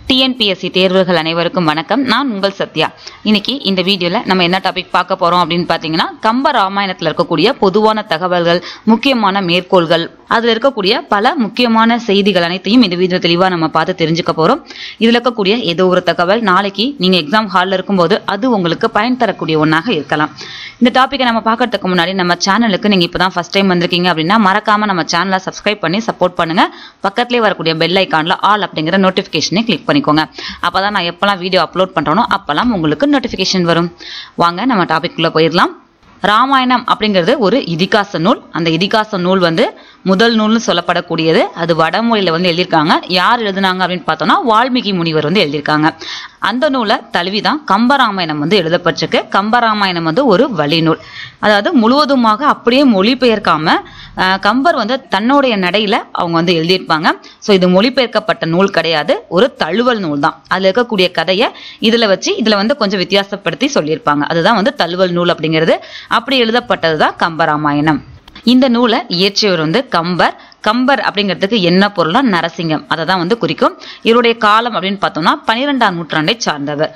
TNPSC தேர்வுகள் அனைவருக்கும் வணக்கம் நான் உங்கள் சத்யா இன்னைக்கு இந்த வீடியோல நம்ம என்ன டாபிக் பார்க்க போறோம் அப்படின்னு பார்த்தீங்கன்னா கம்ப ராமாயணத்தில் இருக்கக்கூடிய பொதுவான தகவல்கள் முக்கியமான மேற்கோள்கள் அதில் இருக்கக்கூடிய பல முக்கியமான செய்திகள் அனைத்தையும் இந்த வீடியோ தெளிவாக நம்ம பார்த்து தெரிஞ்சுக்க போறோம் இதில் இருக்கக்கூடிய ஏதோ ஒரு தகவல் நாளைக்கு நீங்க எக்ஸாம் ஹாலில் இருக்கும்போது அது உங்களுக்கு பயன் தரக்கூடிய ஒன்றாக இருக்கலாம் இந்த டாப்பிக்கை நம்ம பார்க்கறதுக்கு முன்னாடி நம்ம சேனலுக்கு நீங்க இப்பதான் ஃபர்ஸ்ட் டைம் வந்திருக்கீங்க அப்படின்னா மறக்காம நம்ம சேனலை சப்ஸ்கிரைப் பண்ணி சப்போர்ட் பண்ணுங்க பக்கத்துலேயே வரக்கூடிய பெல் ஐக்கான்ல ஆல் அப்படிங்கிற நோட்டிஃபிகேஷனை கிளிக் பண்ணிக்கோங்க அப்பதான் நான் எப்பெல்லாம் வீடியோ அப்லோட் பண்றேனோ அப்பெல்லாம் உங்களுக்கு நோட்டிஃபிகேஷன் வரும் வாங்க நம்ம டாபிக் குள்ள போயிடலாம் ராமாயணம் அப்படிங்கிறது ஒரு இதிகாச நூல் அந்த இதிகாச நூல் வந்து முதல் நூல்னு சொல்லப்படக்கூடியது அது வடமொழியில வந்து எழுதியிருக்காங்க யார் எழுதுனாங்க அப்படின்னு பார்த்தோம்னா வால்மீகி முனிவர் வந்து எழுதியிருக்காங்க அந்த நூலை தழுவிதான் கம்பராமாயணம் வந்து எழுதப்பட்டிருக்கு கம்பராமாயணம் வந்து ஒரு வழிநூல் அதாவது முழுவதுமாக அப்படியே மொழிபெயர்க்காம அஹ், கம்பர் வந்து தன்னுடைய நடையில அவங்க வந்து எழுதியிருப்பாங்க ஸோ இது மொழிபெயர்க்கப்பட்ட நூல் கிடையாது ஒரு தழுவல் நூல் தான் அதுல இருக்கக்கூடிய கதையை இதுல வச்சு இதுல வந்து கொஞ்சம் வித்தியாசப்படுத்தி சொல்லியிருப்பாங்க அதுதான் வந்து தழுவல் நூல் அப்படிங்கிறது அப்படி எழுதப்பட்டது தான் கம்பராமாயணம் இந்த நூலை இயற்றியவர் வந்து கம்பர் கம்பர் அப்படிங்கிறதுக்கு என்ன பொருள்னா நரசிங்கம் அதை தான் வந்து குறிக்கும் இவருடைய காலம் அப்படின்னு பார்த்தோம்னா பன்னிரெண்டாம் நூற்றாண்டை சார்ந்தவர்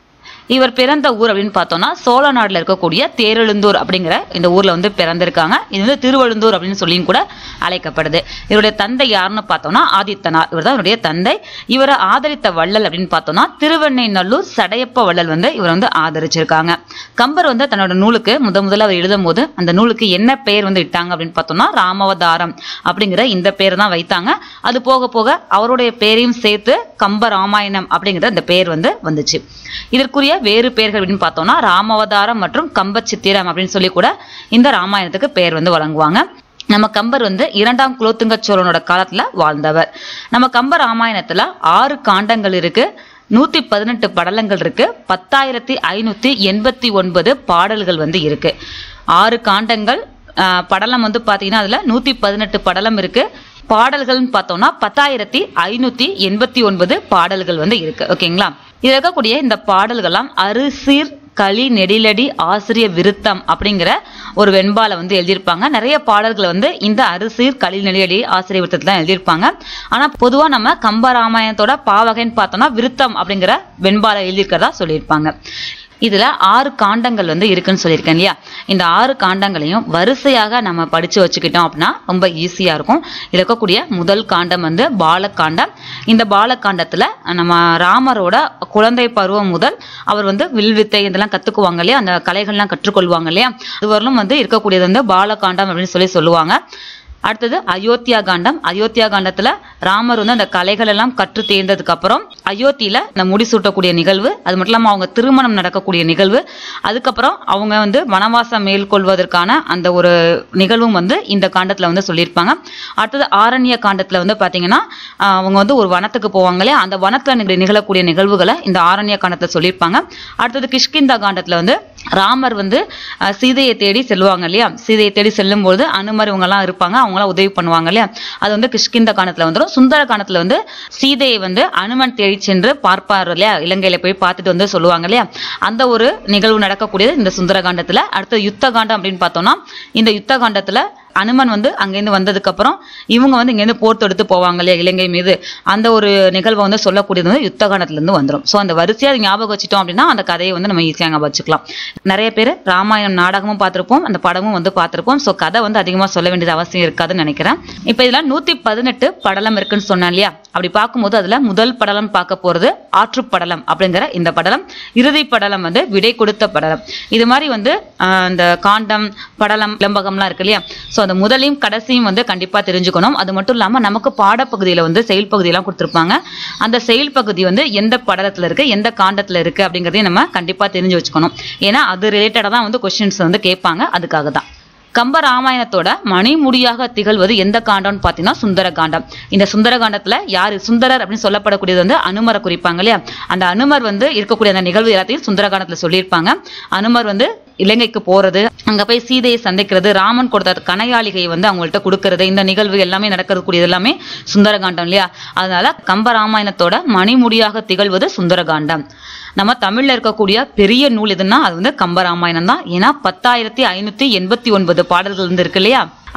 இவர் பிறந்த ஊர் அப்படின்னு பார்த்தோம்னா சோழ நாடுல இருக்கக்கூடிய தேரெழுந்தூர் அப்படிங்கிற இந்த ஊர்ல வந்து பிறந்திருக்காங்க இது வந்து திருவழுந்தூர் அப்படின்னு சொல்லியும் கூட அழைக்கப்படுது இவருடைய தந்தை யாருன்னு பார்த்தோம்னா ஆதித்தனார் இவர் தான் இவருடைய தந்தை இவரை ஆதரித்த வள்ளல் அப்படின்னு பார்த்தோம்னா திருவெண்ணைநல்லூர் சடையப்ப வள்ளல் வந்து இவர் வந்து ஆதரிச்சிருக்காங்க கம்பர் வந்து தன்னோட நூலுக்கு முத முதல்ல அவர் எழுதும் போது அந்த நூலுக்கு என்ன பெயர் வந்து இட்டாங்க அப்படின்னு பார்த்தோம்னா ராமவதாரம் அப்படிங்கிற இந்த பேர் தான் வைத்தாங்க அது போக போக அவருடைய பேரையும் சேர்த்து கம்ப ராமாயணம் அப்படிங்கிற இந்த பெயர் வந்து வந்துச்சு இதற்குரிய வேறு பெயர்கள் அப்படின்னு பார்த்தோம்னா ராமவதாரம் மற்றும் கம்ப சித்திரம் அப்படின்னு சொல்லி கூட இந்த ராமாயணத்துக்கு பெயர் வந்து வழங்குவாங்க நம்ம கம்பர் வந்து இரண்டாம் குலோத்துங்க சோழனோட காலத்துல வாழ்ந்தவர் நம்ம கம்ப ராமாயணத்துல ஆறு காண்டங்கள் இருக்கு நூத்தி பதினெட்டு படலங்கள் இருக்கு பத்தாயிரத்தி ஐநூத்தி எண்பத்தி ஒன்பது பாடல்கள் வந்து இருக்கு ஆறு காண்டங்கள் ஆஹ், படலம் வந்து பாத்தீங்கன்னா அதுல நூத்தி பதினெட்டு படலம் இருக்கு பாடல்கள்னு பார்த்தோம்னா பத்தாயிரத்தி ஐநூத்தி எண்பத்தி ஒன்பது பாடல்கள் வந்து இருக்கு ஓகேங்களா இதுல இருக்கக்கூடிய இந்த பாடல்கள்லாம் அரிசீர் களி நெடிலடி ஆசிரிய விருத்தம் அப்படிங்கிற ஒரு வெண்பால வந்து எழுதியிருப்பாங்க நிறைய பாடல்கள் வந்து இந்த அரிசீர் களி நெடிலடி ஆசிரிய விருத்தத்துல தான் எழுதியிருப்பாங்க ஆனா பொதுவா நம்ம கம்ப ராமாயணத்தோட பாவகைன்னு பார்த்தோம்னா விருத்தம் அப்படிங்கிற வெண்பால எழுதியிருக்கிறதா சொல்லியிருப்பாங்க இதுல ஆறு காண்டங்கள் வந்து இருக்குன்னு சொல்லியிருக்கேன் இல்லையா இந்த ஆறு காண்டங்களையும் வரிசையாக நம்ம படிச்சு வச்சுக்கிட்டோம் அப்படின்னா ரொம்ப ஈஸியா இருக்கும் இதுல இருக்கக்கூடிய முதல் காண்டம் வந்து பாலகாண்டம் இந்த பாலகாண்டத்துல நம்ம ராமரோட குழந்தை பருவம் முதல் அவர் வந்து வில்வித்தை இதெல்லாம் கத்துக்குவாங்க இல்லையா அந்த கலைகள்லாம் கற்றுக்கொள்வாங்க இல்லையா அதுவரையிலும் வந்து இருக்கக்கூடியது வந்து பாலகாண்டம் அப்படின்னு சொல்லி சொல்லுவாங்க அடுத்தது அயோத்தியா காண்டம் அயோத்தியா காண்டத்துல ராமர் வந்து அந்த கலைகள் எல்லாம் கற்று தேர்ந்ததுக்கு அப்புறம் அயோத்தியில இந்த முடிசூட்டக்கூடிய நிகழ்வு அது மட்டும் இல்லாம அவங்க திருமணம் நடக்கக்கூடிய நிகழ்வு அதுக்கப்புறம் அவங்க வந்து வனவாசம் மேற்கொள்வதற்கான அந்த ஒரு நிகழ்வும் வந்து இந்த காண்டத்துல வந்து சொல்லியிருப்பாங்க அடுத்தது ஆரண்ய காண்டத்துல வந்து பாத்தீங்கன்னா ஆஹ், அவங்க வந்து ஒரு வனத்துக்கு போவாங்க இல்லையா அந்த வனத்துல நிக- நிகழக்கூடிய நிகழ்வுகளை இந்த ஆரண்ய காண்டத்துல சொல்லியிருப்பாங்க அடுத்தது கிஷ்கிந்தா காண்டத்துல வந்து ராமர் வந்து அஹ், சீதையை தேடி செல்வாங்க இல்லையா சீதையை தேடி செல்லும்போது அனுமர் இவங்க எல்லாம் இருப்பாங்க அவங்களாம் உதவி பண்ணுவாங்க இல்லையா அது வந்து கிஷ்கிந்த காண்டத்துல வந்துடும் சுந்தர காண்டத்துல வந்து சீதையை வந்து அனுமன் தேடி சென்று பார்ப்பார் இல்லையா இலங்கையில போய் பார்த்துட்டு வந்து சொல்லுவாங்க இல்லையா அந்த ஒரு நிகழ்வு நடக்கக்கூடியது இந்த சுந்தர காண்டத்துல அடுத்து யுத்த காண்டம் அப்படின்னு பார்த்தோம்னா இந்த யுத்த காண்டத்துல அனுமன் வந்து அங்கேருந்து வந்ததுக்கு அப்புறம் இவங்க வந்து இங்கேருந்து போர் தொடுத்து போவாங்க இல்லையா இலங்கை மீது அந்த ஒரு நிகழ்வை வந்து சொல்லக்கூடியது வந்து யுத்த காண்டத்துல இருந்து வந்துடும் ஸோ அந்த வரிசையா அது ஞாபகம் வச்சுட்டோம் அப்படின்னா அந்த கதையை வந்து நம்ம ஈஸியாக ஞாபகம் வச்சுக்கலாம் நிறைய பேர் ராமாயணம் நாடகமும் பார்த்திருப்போம் அந்த படமும் வந்து பார்த்திருப்போம் ஸோ கதை வந்து அதிகமாக சொல்ல வேண்டியது அவசியம் இருக்காதுன்னு நினைக்கிறேன் இப்போ இதுல நூத்தி பதினெட்டு படலம் இருக்குன்னு சொன்னேன் இல்லையா அப்படி பார்க்கும்போது அதுல முதல் படலம் பார்க்க போறது ஆற்றுப்படலம் அப்படிங்கிற இந்த படலம் இறுதி படலம் வந்து விடை கொடுத்த படலம் இது மாதிரி வந்து ஆஹ், இந்த காண்டம் படலம் இளம்பகம்லாம் இருக்கு இல்லையா ஸோ அந்த முதலையும் கடைசியும் வந்து கண்டிப்பா தெரிஞ்சுக்கணும் அது மட்டும் இல்லாம நமக்கு பாடப்பகுதியில வந்து செயல் பகுதியெல்லாம் கொடுத்துருப்பாங்க அந்த செயல் பகுதி வந்து எந்த படலத்துல இருக்கு எந்த காண்டத்துல இருக்கு அப்படிங்கிறதையும் நம்ம கண்டிப்பா தெரிஞ்சு வச்சுக்கணும் ஏன்னா அது ரிலேட்டடா தான் வந்து கொஸ்டின்ஸ் வந்து கேட்பாங்க அதுக்காக தான் கம்ப ராமாயணத்தோட மணிமுடியாக திகழ்வது எந்த காண்டம்னு பார்த்தீங்கன்னா சுந்தர காண்டம் இந்த சுந்தர காண்டத்துல யாரு சுந்தரர் அப்படின்னு சொல்லப்படக்கூடியது வந்து அனுமரை குறிப்பாங்க இல்லையா அந்த அனுமர் வந்து இருக்கக்கூடிய அந்த நிகழ்வு எல்லாத்தையும் சுந்தர காண்டத்துல சொல்லியிருப்பாங்க அனுமர் வந்து இலங்கைக்கு போறது அங்க போய் சீதையை சந்திக்கிறது ராமன் கொடுத்த கனையாளிகையை வந்து அவங்கள்ட்ட கொடுக்கறது இந்த நிகழ்வு எல்லாமே நடக்கக்கூடியது எல்லாமே சுந்தரகாண்டம் இல்லையா அதனால கம்ப ராமாயணத்தோட மணிமுடியாக திகழ்வது சுந்தரகாண்டம் நம்ம தமிழ்ல இருக்கக்கூடிய பெரிய நூல் எதுன்னா அது வந்து கம்ப ராமாயணம் தான் ஏன்னா பத்தாயிரத்தி ஐநூத்தி எண்பத்தி ஒன்பது பாடல்கள் வந்து இருக்கு இல்லையா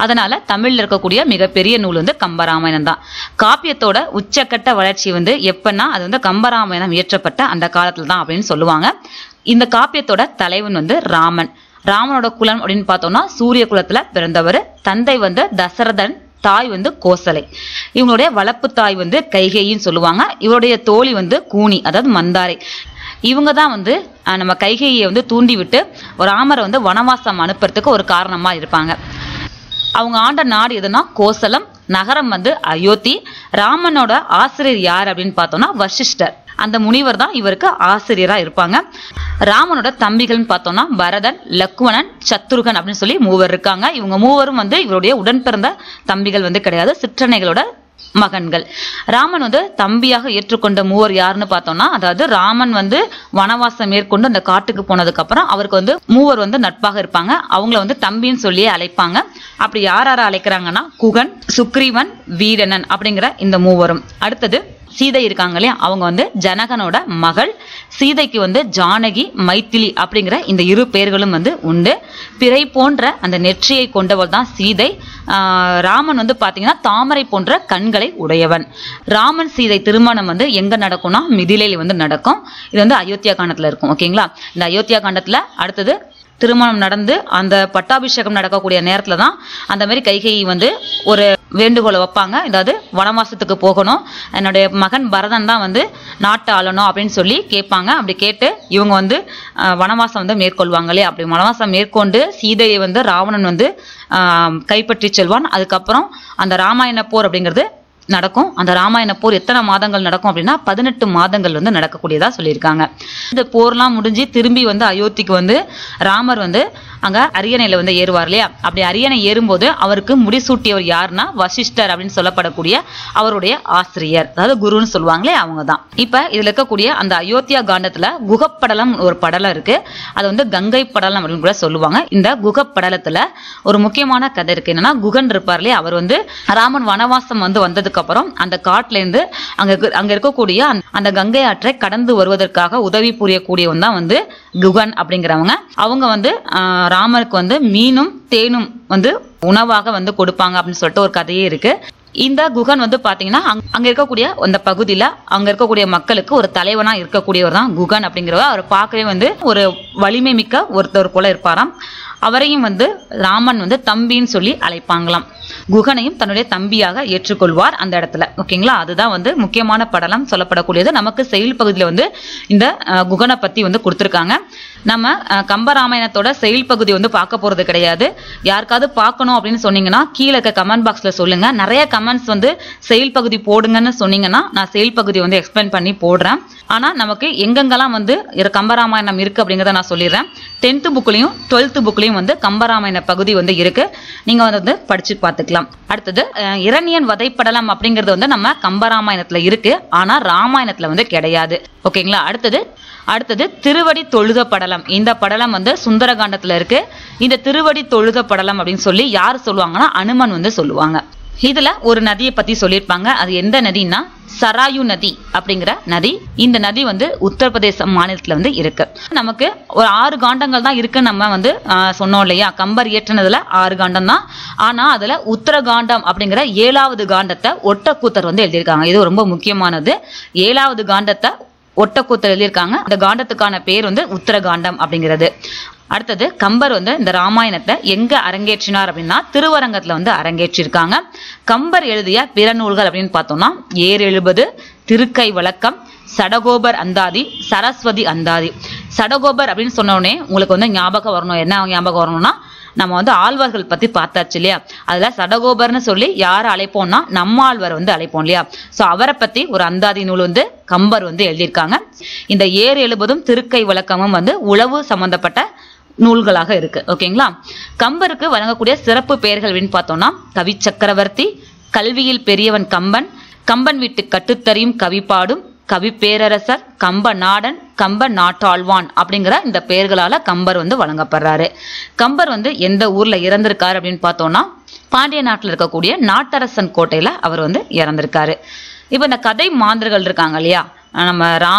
அதனால தமிழ்ல இருக்கக்கூடிய மிகப்பெரிய நூல் வந்து கம்பராமாயணம் தான் காப்பியத்தோட உச்சக்கட்ட வளர்ச்சி வந்து எப்பன்னா அது வந்து கம்பராமாயணம் இயற்றப்பட்ட அந்த காலத்துல தான் அப்படின்னு சொல்லுவாங்க இந்த காப்பியத்தோட தலைவன் வந்து ராமன் ராமனோட குலம் அப்படின்னு பார்த்தோம்னா சூரிய குலத்துல பிறந்தவர் தந்தை வந்து தசரதன் தாய் வந்து கோசலை இவங்களுடைய வளர்ப்பு தாய் வந்து கைகேயின்னு சொல்லுவாங்க இவருடைய தோழி வந்து கூனி அதாவது மந்தாரை இவங்க தான் வந்து அஹ், நம்ம கைகேயை வந்து தூண்டி விட்டு ராமரை வந்து வனவாசம் அனுப்புறதுக்கு ஒரு காரணமா இருப்பாங்க அவங்க ஆண்ட நாடு எதுனா கோசலம் நகரம் வந்து அயோத்தி ராமனோட ஆசிரியர் யார் அப்படின்னு பார்த்தோம்னா வசிஷ்டர் அந்த முனிவர் தான் இவருக்கு ஆசிரியரா இருப்பாங்க ராமனோட தம்பிகள்னு பார்த்தோம்னா பரதன் லக்குவணன் சத்ருகன் அப்படின்னு சொல்லி மூவர் இருக்காங்க இவங்க மூவரும் வந்து இவருடைய உடன் பிறந்த தம்பிகள் வந்து கிடையாது சிற்றனைகளோட மகன்கள் ராமன் வந்து தம்பியாக ஏற்றுக்கொண்ட மூவர் யாருன்னு பார்த்தோம்னா அதாவது ராமன் வந்து வனவாசம் மேற்கொண்டு அந்த காட்டுக்கு போனதுக்கு அப்புறம் அவருக்கு வந்து மூவர் வந்து நட்பாக இருப்பாங்க அவங்கள வந்து தம்பின்னு சொல்லியே அழைப்பாங்க அப்படி யார் யாரை அழைக்கிறாங்கன்னா குகன் சுக்ரீவன் வீரனன் அப்படிங்கிற இந்த மூவரும் அடுத்தது சீதை இருக்காங்க இல்லையா அவங்க வந்து ஜனகனோட மகள் சீதைக்கு வந்து ஜானகி மைத்திலி அப்படிங்கிற இந்த இரு பெயர்களும் வந்து உண்டு பிறை போன்ற அந்த நெற்றியை கொண்டவள் தான் சீதை ஆஹ் ராமன் வந்து பாத்தீங்கன்னா தாமரை போன்ற கண்களை உடையவன் ராமன் சீதை திருமணம் வந்து எங்க நடக்கும்னா மிதிலையில் வந்து நடக்கும் இது வந்து அயோத்தியா காண்டத்துல இருக்கும் ஓகேங்களா இந்த அயோத்தியா காண்டத்துல அடுத்தது திருமணம் நடந்து அந்த பட்டாபிஷேகம் நடக்கக்கூடிய நேரத்துல தான் அந்த மாதிரி கைகை வந்து ஒரு வேண்டுகோளை வைப்பாங்க அதாவது வனவாசத்துக்கு போகணும் என்னுடைய மகன் பரதன் தான் வந்து நாட்டை ஆளணும் அப்படின்னு சொல்லி கேட்பாங்க அப்படி கேட்டு இவங்க வந்து அஹ், வனவாசம் வந்து மேற்கொள்வாங்களே அப்படி வனவாசம் மேற்கொண்டு சீதையை வந்து ராவணன் வந்து ஆஹ், கைப்பற்றி செல்வான் அதுக்கப்புறம் அந்த ராமாயண போர் அப்படிங்கிறது நடக்கும் அந்த ராமாயண போர் எத்தனை மாதங்கள் நடக்கும் அப்படின்னா பதினெட்டு மாதங்கள் வந்து நடக்கக்கூடியதா சொல்லியிருக்காங்க இந்த போர்லாம் முடிஞ்சு திரும்பி வந்து அயோத்திக்கு வந்து ராமர் வந்து அங்க அரியணையில வந்து ஏறுவார் இல்லையா அப்படி அரியணை ஏறும்போது அவருக்கு முடிசூட்டியவர் யாருன்னா வசிஷ்டர் அப்படின்னு சொல்லப்படக்கூடிய அவருடைய ஆசிரியர் அதாவது குருன்னு சொல்லுவாங்களே அவங்க தான் இப்ப இதுல இருக்கக்கூடிய அந்த அயோத்தியா காண்டத்துல குகப்படலம் ஒரு படலம் இருக்கு அது வந்து கங்கை படலம் அப்படின்னு கூட சொல்லுவாங்க இந்த குகப்படலத்துல ஒரு முக்கியமான கதை இருக்கு என்னன்னா குகன் இருப்பார் இல்லையா அவர் வந்து ராமன் வனவாசம் வந்து வந்ததுக்கு அப்புறம் அந்த காட்டுல இருந்து அங்க இருக்க- அங்க இருக்கக்கூடிய அந்த- அந்த கங்கை ஆற்றை கடந்து வருவதற்காக உதவி புரியக்கூடியவன் தான் வந்து குகன் அப்படிங்கிறவங்க அவங்க வந்து ஆஹ், ராமருக்கு வந்து மீனும் தேனும் வந்து உணவாக வந்து கொடுப்பாங்க அப்படின்னு சொல்லிட்டு ஒரு கதையே இருக்கு இந்த குகன் வந்து பாத்தீங்கன்னா அங்க- அங்க இருக்கக்கூடிய அந்த பகுதியில அங்க இருக்கக்கூடிய மக்களுக்கு ஒரு தலைவனா இருக்கக்கூடியவர் தான் குகன் அப்படிங்கிறவர் அவர் பார்க்கவே வந்து ஒரு வலிமை மிக்க ஒருத்தர் போல இருப்பாராம் அவரையும் வந்து ராமன் வந்து தம்பின்னு சொல்லி அழைப்பாங்களாம் குகனையும் தன்னுடைய தம்பியாக ஏற்றுக்கொள்வார் அந்த இடத்துல ஓகேங்களா அதுதான் வந்து முக்கியமான படலம் சொல்லப்படக்கூடியது நமக்கு செயல் பகுதியில் வந்து இந்த அஹ், குகனை பத்தி வந்து கொடுத்துருக்காங்க நம்ம அஹ், கம்பராமாயணத்தோட செயல் பகுதி வந்து பார்க்க போறது கிடையாது யாருக்காவது பார்க்கணும் அப்படின்னு சொன்னீங்கன்னா கீழே இருக்க கமெண்ட் பாக்ஸ்ல சொல்லுங்க நிறைய கமெண்ட்ஸ் வந்து செயல் பகுதி போடுங்கன்னு சொன்னீங்கன்னா நான் செயல் பகுதி வந்து எக்ஸ்பிளைன் பண்ணி போடுறேன் ஆனா நமக்கு எங்கெங்கெல்லாம் வந்து இரு- கம்பராமாயணம் இருக்கு அப்படிங்கிறத நான் சொல்லிடுறேன் டென்த்து புக்லையும் டுவெல்த்து புக்லையும் வந்து கம்பராமாயண பகுதி வந்து இருக்கு நீங்க வந்து படிச்சு பார்த்துக்கலாம் அடுத்தது அஹ், இரணியன் வதைப்படலம் அப்படிங்கிறது வந்து நம்ம கம்பராமாயணத்துல இருக்கு ஆனா ராமாயணத்துல வந்து கிடையாது ஓகேங்களா அடுத்தது அடுத்தது திருவடி தொழுத படலம் இந்த படலம் வந்து சுந்தரகாண்டத்துல இருக்கு இந்த திருவடி தொழுத படலம் அப்படின்னு சொல்லி யார் சொல்லுவாங்கன்னா அனுமன் வந்து சொல்லுவாங்க இதுல ஒரு நதியை பத்தி சொல்லியிருப்பாங்க அது எந்த நதின்னா சராயு நதி அப்படிங்கிற நதி இந்த நதி வந்து உத்தரப்பிரதேச மாநிலத்துல வந்து இருக்கு நமக்கு ஒரு ஆறு காண்டங்கள் தான் இருக்குன்னு நம்ம வந்து ஆஹ், சொன்னோம் இல்லையா கம்பர் இயற்றினதுல ஆறு காண்டம் தான் ஆனா அதுல உத்தரகாண்டம் அப்படிங்கிற ஏழாவது காண்டத்தை ஒட்டக்கூத்தர் வந்து எழுதியிருக்காங்க இது ரொம்ப முக்கியமானது ஏழாவது காண்டத்தை ஒட்டக்கூத்தர் எழுதியிருக்காங்க அந்த காண்டத்துக்கான பேர் வந்து உத்தரகாண்டம் அப்படிங்கிறது அடுத்தது கம்பர் வந்து இந்த ராமாயணத்தை எங்க அரங்கேற்றினார் அப்படின்னா திருவரங்கத்துல வந்து அரங்கேற்றிருக்காங்க கம்பர் எழுதிய பிற நூல்கள் அப்படின்னு பார்த்தோம்னா ஏர் எழுபது திருக்கை வழக்கம் சடகோபர் அந்தாதி சரஸ்வதி அந்தாதி சடகோபர் அப்படின்னு சொன்ன உடனே உங்களுக்கு வந்து ஞாபகம் வரணும் என்ன ஞாபகம் வரணும்னா நம்ம வந்து ஆழ்வார்கள் பத்தி பார்த்தாச்சு இல்லையா அதுல சடகோபர்னு சொல்லி யாரை அழைப்போம்னா நம்மாழ்வார் வந்து அழைப்போம் இல்லையா சோ அவரை பத்தி ஒரு அந்தாதி நூல் வந்து கம்பர் வந்து எழுதியிருக்காங்க இந்த ஏர் எழுபதும் திருக்கை விளக்கமும் வந்து உழவு சம்பந்தப்பட்ட நூல்களாக இருக்கு ஓகேங்களா கம்பருக்கு வழங்கக்கூடிய சிறப்பு பெயர்கள் அப்படின்னு பார்த்தோம்னா கவி சக்கரவர்த்தி கல்வியில் பெரியவன் கம்பன் கம்பன் வீட்டு கட்டுத்தறியும் கவிப்பாடும் கவி பேரரசர் கம்ப நாடன் கம்ப நாட்டாழ்வான் அப்படிங்கிற இந்த பெயர்களால கம்பர் வந்து வழங்கப்படுறாரு கம்பர் வந்து எந்த ஊர்ல இறந்திருக்காரு அப்படின்னு பார்த்தோம்னா பாண்டிய நாட்டுல இருக்கக்கூடிய நாட்டரசன் கோட்டையில அவர் வந்து இறந்திருக்காரு இப்போ இந்த கதை மாந்தர்கள் இருக்காங்க இல்லையா நம்ம ராமன்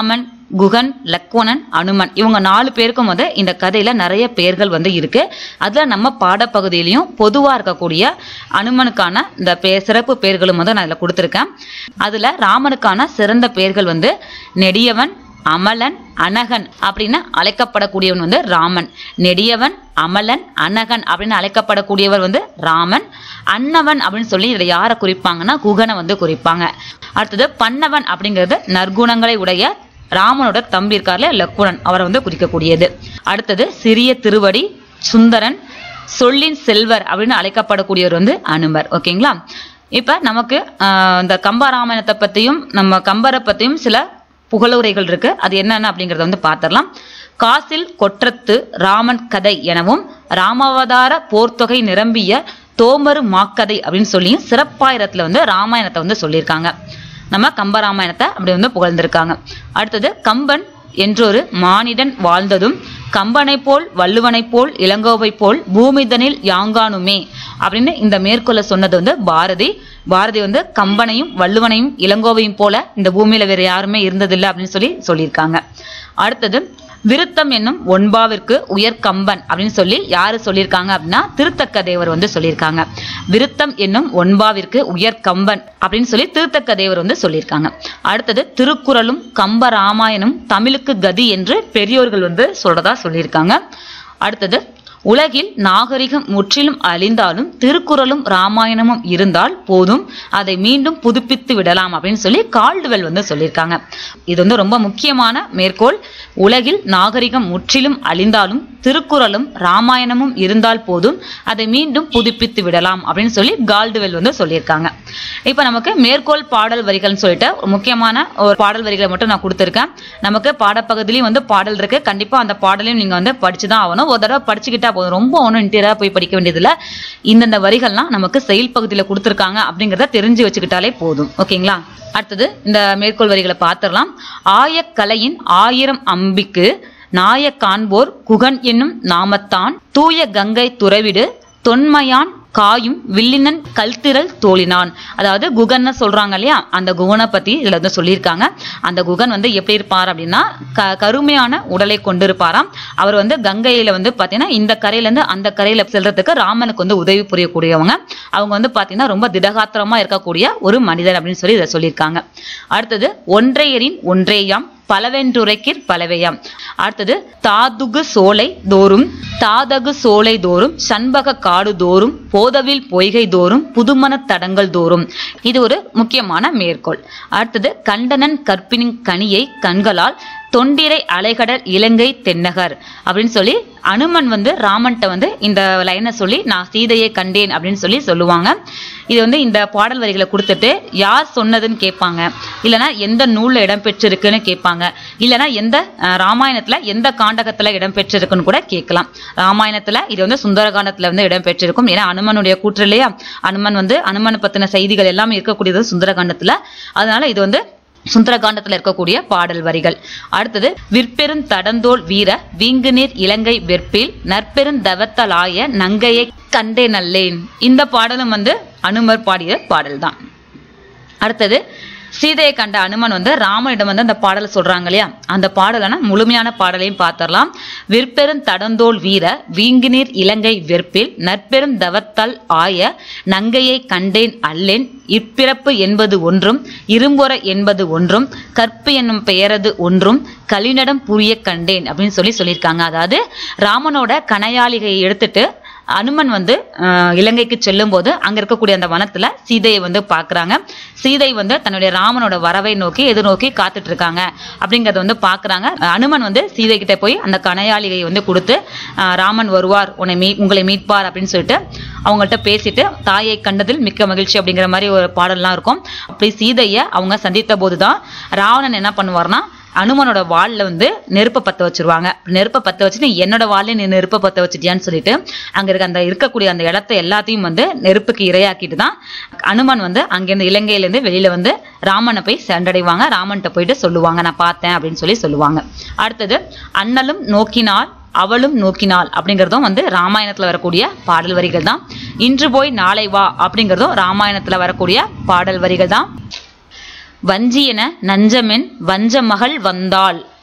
குகன் லக்வணன் அனுமன் இவங்க நாலு பேருக்கும் வந்து இந்த கதையில நிறைய பெயர்கள் வந்து இருக்கு அதுல நம்ம பாடப்பகுதியிலையும் பொதுவா இருக்கக்கூடிய அனுமனுக்கான இந்த பே சிறப்பு பெயர்களும் வந்து நான் இதுல கொடுத்துருக்கேன் அதுல ராமனுக்கான சிறந்த பெயர்கள் வந்து நெடியவன் அமலன் அனகன் அப்படின்னு அழைக்கப்படக்கூடியவன் வந்து ராமன் நெடியவன் அமலன் அனகன் அப்படின்னு அழைக்கப்படக்கூடியவர் வந்து ராமன் அன்னவன் அப்படின்னு சொல்லி இதில் யாரை குறிப்பாங்கன்னா குகனை வந்து குறிப்பாங்க அடுத்தது பன்னவன் அப்படிங்கிறது நற்குணங்களை உடைய ராமனோட தம்பி இருக்கார்ல லக்குணன் அவரை வந்து குறிக்கக்கூடியது அடுத்தது சிறிய திருவடி சுந்தரன் சொல்லின் செல்வர் அப்படின்னு அழைக்கப்படக்கூடியவர் வந்து அனுமர் ஓகேங்களா இப்ப நமக்கு ஆஹ், இந்த கம்பராமாயணத்தை பத்தியும் நம்ம கம்பரை பத்தியும் சில புகழுரைகள் இருக்கு அது என்னென்ன அப்படிங்கறத வந்து பார்த்திடலாம் காசில் கொற்றத்து ராமன் கதை எனவும் ராமாவதார போர்த்தொகை நிரம்பிய தோமரு மாக்கதை அப்படின்னு சொல்லியும் சிறப்பாயிரத்துல வந்து ராமாயணத்தை வந்து சொல்லியிருக்காங்க நம்ம கம்பராமாயணத்தை அப்படி வந்து புகழ்ந்திருக்காங்க அடுத்தது கம்பன் என்றொரு மானிடன் வாழ்ந்ததும் கம்பனைப் போல் வள்ளுவனைப் போல் இளங்கோவைப் போல் பூமிதனில் யாங்கானுமே அப்படின்னு இந்த மேற்கொள்ள சொன்னது வந்து பாரதி பாரதி வந்து கம்பனையும் வள்ளுவனையும் இளங்கோவையும் போல இந்த பூமியில வேற யாருமே இருந்ததில்லை அப்படின்னு சொல்லி சொல்லியிருக்காங்க அடுத்தது விருத்தம் என்னும் ஒன்பாவிற்கு உயர் கம்பன் அப்படின்னு சொல்லி யாரு சொல்லியிருக்காங்க அப்படின்னா திருத்தக்க தேவர் வந்து சொல்லியிருக்காங்க விருத்தம் என்னும் ஒன்பாவிற்கு உயர் கம்பன் அப்படின்னு சொல்லி திருத்தக்க தேவர் வந்து சொல்லியிருக்காங்க அடுத்தது திருக்குறளும் கம்ப ராமாயணம் தமிழுக்கு கதி என்று பெரியோர்கள் வந்து சொல்றதா சொல்லியிருக்காங்க அடுத்தது உலகில் நாகரிகம் முற்றிலும் அழிந்தாலும் திருக்குறளும் ராமாயணமும் இருந்தால் போதும் அதை மீண்டும் புதுப்பித்து விடலாம் அப்படின்னு சொல்லி கால்டுவெல் வந்து சொல்லியிருக்காங்க இது வந்து ரொம்ப முக்கியமான மேற்கோள் உலகில் நாகரிகம் முற்றிலும் அழிந்தாலும் திருக்குறளும் ராமாயணமும் இருந்தால் போதும் அதை மீண்டும் புதுப்பித்து விடலாம் அப்படின்னு சொல்லி கால்டுவெல் வந்து சொல்லியிருக்காங்க இப்போ நமக்கு மேற்கோள் பாடல் வரிகள்னு சொல்லிட்டு ஒரு முக்கியமான ஒரு பாடல் வரிகளை மட்டும் நான் கொடுத்துருக்கேன் நமக்கு பாடப்பகுதியிலையும் வந்து பாடல் இருக்கு கண்டிப்பா அந்த பாடலையும் நீங்க வந்து படிச்சு தான் ஆகணும் ஒரு தடவை படிச்சுக்கிட்டா போதும் ரொம்ப ஒன்றும் இன்டீரியரா போய் படிக்க வேண்டியதில்ல இந்தந்த வரிகள்லாம் நமக்கு செயல் பகுதியில் கொடுத்துருக்காங்க அப்படிங்கிறத தெரிஞ்சு வச்சுக்கிட்டாலே போதும் ஓகேங்களா அடுத்தது இந்த மேற்கோள் வரிகளை பார்த்துடலாம் ஆயக்கலையின் ஆயிரம் அம்பிக்கு நாய காண்போர் குகன் என்னும் நாமத்தான் தூய கங்கை துறவிடு தொன்மையான் காயும் வில்லினன் கல்திரல் தோழினான் அதாவது குகன்னு சொல்றாங்க இல்லையா அந்த குகனை பத்தி இதுல வந்து சொல்லியிருக்காங்க அந்த குகன் வந்து எப்படி இருப்பார் அப்படின்னா க கருமையான உடலை கொண்டிருப்பாராம் அவர் வந்து கங்கையில வந்து பாத்தீங்கன்னா இந்த கரையில இருந்து அந்த கரையில செல்றதுக்கு ராமனுக்கு வந்து உதவி புரியக்கூடியவங்க அவங்க வந்து பாத்தீங்கன்னா ரொம்ப திடகாத்திரமா இருக்கக்கூடிய ஒரு மனிதர் அப்படின்னு சொல்லி இதை சொல்லியிருக்காங்க அடுத்தது ஒன்றையரின் ஒன்றேயாம் பலவென்றுரைக்கிற் பலவையாம் அடுத்தது தாதுகு சோலை தோறும் தாதகு சோலை தோறும் சண்பக காடு தோறும் போதவில் பொய்கை தோறும் புதுமணத் தடங்கள் தோறும் இது ஒரு முக்கியமான மேற்கோள் அடுத்தது கண்டனன் கற்பினின் கனியை கண்களால் தொண்டிரை அலைகடல் இலங்கை தென்னகர் அப்படின்னு சொல்லி அனுமன் வந்து ராமன்ட்ட வந்து இந்த லைனை சொல்லி நான் சீதையை கண்டேன் அப்படின்னு சொல்லி சொல்லுவாங்க இது வந்து இந்த பாடல் வரிகளை கொடுத்துட்டு யார் சொன்னதுன்னு கேட்பாங்க இல்லைன்னா எந்த நூல்ல இடம்பெற்றிருக்குன்னு கேட்பாங்க இல்லைன்னா எந்த அஹ், ராமாயணத்துல எந்த காண்டகத்துல இடம்பெற்றிருக்குன்னு கூட கேட்கலாம் ராமாயணத்துல இது வந்து சுந்தரகாண்டத்துல வந்து இடம்பெற்றிருக்கும் ஏன்னா அனுமனுடைய கூற்று இல்லையா அனுமன் வந்து அனுமன் பத்தின செய்திகள் எல்லாமே இருக்கக்கூடியது சுந்தரகாண்டத்துல அதனால இது வந்து சுந்தரகாண்டத்துல இருக்கக்கூடிய பாடல் வரிகள் அடுத்தது விற்பெருந் தடந்தோள் வீர வீங்குநீர் இலங்கை வெற்பில் நற்பெருந்தவத்தலாய நங்கையை கண்டே நல்லேன் இந்த பாடலும் வந்து அனுமர் பாடிய பாடல் தான் அடுத்தது சீதையை கண்ட அனுமன் வந்து ராமனிடம் வந்து அந்த பாடலை சொல்றாங்க இல்லையா அந்த பாடலான முழுமையான பாடலையும் பார்த்துடலாம் விற்பெரும் தடந்தோள் வீர வீங்குநீர் இலங்கை வெற்பில் நற்பெரும் தவத்தால் ஆய நங்கையை கண்டேன் அல்லேன் இப்பிறப்பு என்பது ஒன்றும் இரும்பொற என்பது ஒன்றும் கற்பு என்னும் பெயரது ஒன்றும் கலிநடம் புரிய கண்டேன் அப்படின்னு சொல்லி சொல்லியிருக்காங்க அதாவது ராமனோட கணையாளிகையை எடுத்துட்டு அனுமன் வந்து அஹ், இலங்கைக்கு செல்லும் போது அங்க இருக்கக்கூடிய அந்த வனத்துல சீதையை வந்து பாக்குறாங்க சீதை வந்து தன்னுடைய ராமனோட வரவை நோக்கி எதிர்நோக்கி காத்துட்டு இருக்காங்க அப்படிங்கறத வந்து பாக்குறாங்க அனுமன் வந்து சீதை கிட்ட போய் அந்த கணையாளிகையை வந்து கொடுத்து அஹ், ராமன் வருவார் உன்னை மீ உங்களை மீட்பார் அப்படின்னு சொல்லிட்டு அவங்கள்ட்ட பேசிட்டு தாயை கண்டதில் மிக்க மகிழ்ச்சி அப்படிங்கிற மாதிரி ஒரு பாடல்லாம் இருக்கும் அப்படி சீதையை அவங்க சந்தித்த போதுதான் ராவணன் என்ன பண்ணுவார்னா அனுமனோட வால்ல வந்து நெருப்பை பத்த வச்சிருவாங்க நெருப்பை பத்த வச்சுட்டு என்னோட வால்ல நீ நெருப்பை பத்த வச்சிட்டியான்னு சொல்லிட்டு அங்க இருக்க அந்த இருக்கக்கூடிய அந்த இடத்த எல்லாத்தையும் வந்து நெருப்புக்கு இரையாக்கிட்டு தான் அனுமன் வந்து அங்கிருந்து இலங்கையில இருந்து வெளியில வந்து ராமனை போய் சென்றடைவாங்க ராமன்கிட்ட போயிட்டு சொல்லுவாங்க நான் பார்த்தேன் அப்படின்னு சொல்லி சொல்லுவாங்க அடுத்தது அண்ணலும் நோக்கினாள் அவளும் நோக்கினாள் அப்படிங்கிறதும் வந்து ராமாயணத்துல வரக்கூடிய பாடல் வரிகள் தான் இன்று போய் நாளை வா அப்படிங்கிறதும் ராமாயணத்துல வரக்கூடிய பாடல் வரிகள் தான் வஞ்சியன நஞ்சமென் வஞ்ச மகள் வந்தாள்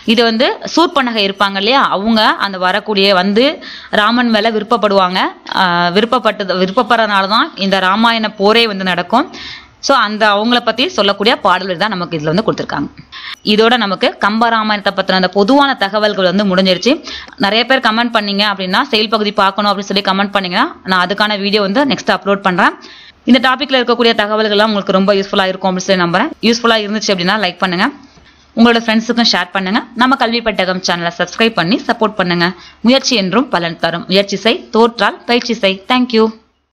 இது வந்து சூர்பனகை இருப்பாங்க இல்லையா அவங்க அந்த வரக்கூடிய வந்து ராமன் மேல விருப்பப்படுவாங்க ஆஹ் விருப்பப்பட்டது விருப்பப்படுறதுனால தான் இந்த ராமாயண போரே வந்து நடக்கும் ஸோ அந்த அவங்கள பத்தி சொல்லக்கூடிய பாடல்கள் தான் நமக்கு இதுல வந்து கொடுத்துருக்காங்க இதோட நமக்கு கம்ப ராமாயணத்தை பத்தின அந்த பொதுவான தகவல்கள் வந்து முடிஞ்சிருச்சு நிறைய பேர் கமெண்ட் பண்ணீங்க அப்படின்னா செயல் பகுதி பார்க்கணும் அப்படின்னு சொல்லி கமெண்ட் பண்ணீங்கன்னா நான் அதுக்கான வீடியோ வந்து நெக்ஸ்ட் அப்லோட் பண்றேன் இந்த டாபிக்ல இருக்கக்கூடிய தகவல்கள்லாம் உங்களுக்கு ரொம்ப யூஸ்ஃபுல்லா இருக்கும் அப்படின்னு சொல்லி நம்புறேன் யூஸ்ஃபுல்லா இருந்துச்சு அப்படின்னா லைக் பண்ணுங்க உங்களோட ஃப்ரெண்ட்ஸுக்கும் ஷேர் பண்ணுங்க நம்ம கல்வி பெட்டகம் சேனலை சப்ஸ்கிரைப் பண்ணி சப்போர்ட் பண்ணுங்க முயற்சி என்றும் பலன் தரும் முயற்சி செய் தோற்றால் பயிற்சி செய் தேங்க்யூ